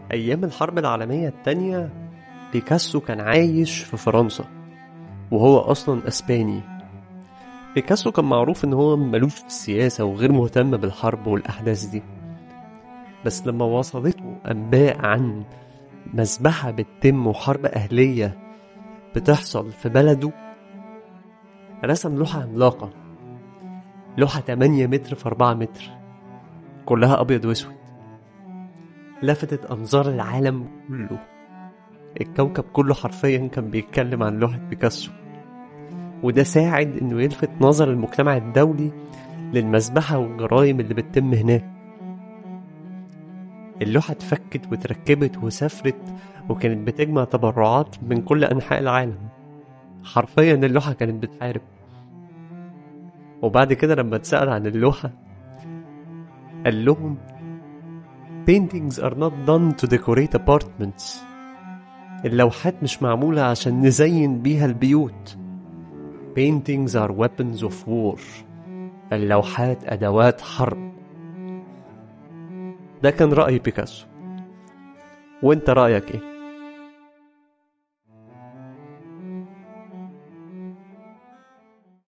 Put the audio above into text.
أيام الحرب العالمية التانية بيكاسو كان عايش في فرنسا وهو أصلا أسباني بيكاسو كان معروف إن هو ملوش في السياسة وغير مهتم بالحرب والأحداث دي بس لما وصلته أنباء عن مذبحة بتتم وحرب أهلية بتحصل في بلده رسم لوحة عملاقة لوحة 8 متر في 4 متر كلها أبيض وأسود لفتت أنظار العالم كله الكوكب كله حرفيا كان بيتكلم عن لوحة بيكاسو وده ساعد إنه يلفت نظر المجتمع الدولي للمذبحة والجرائم اللي بتتم هناك اللوحة اتفكت واتركبت وسافرت وكانت بتجمع تبرعات من كل أنحاء العالم حرفيا اللوحة كانت بتحارب وبعد كده لما اتسأل عن اللوحة قال لهم paintings are not done to decorate apartments اللوحات مش معمولة عشان نزين بيها البيوت paintings are weapons of war اللوحات أدوات حرب ده كان رأي بيكاسو وانت رأيك ايه؟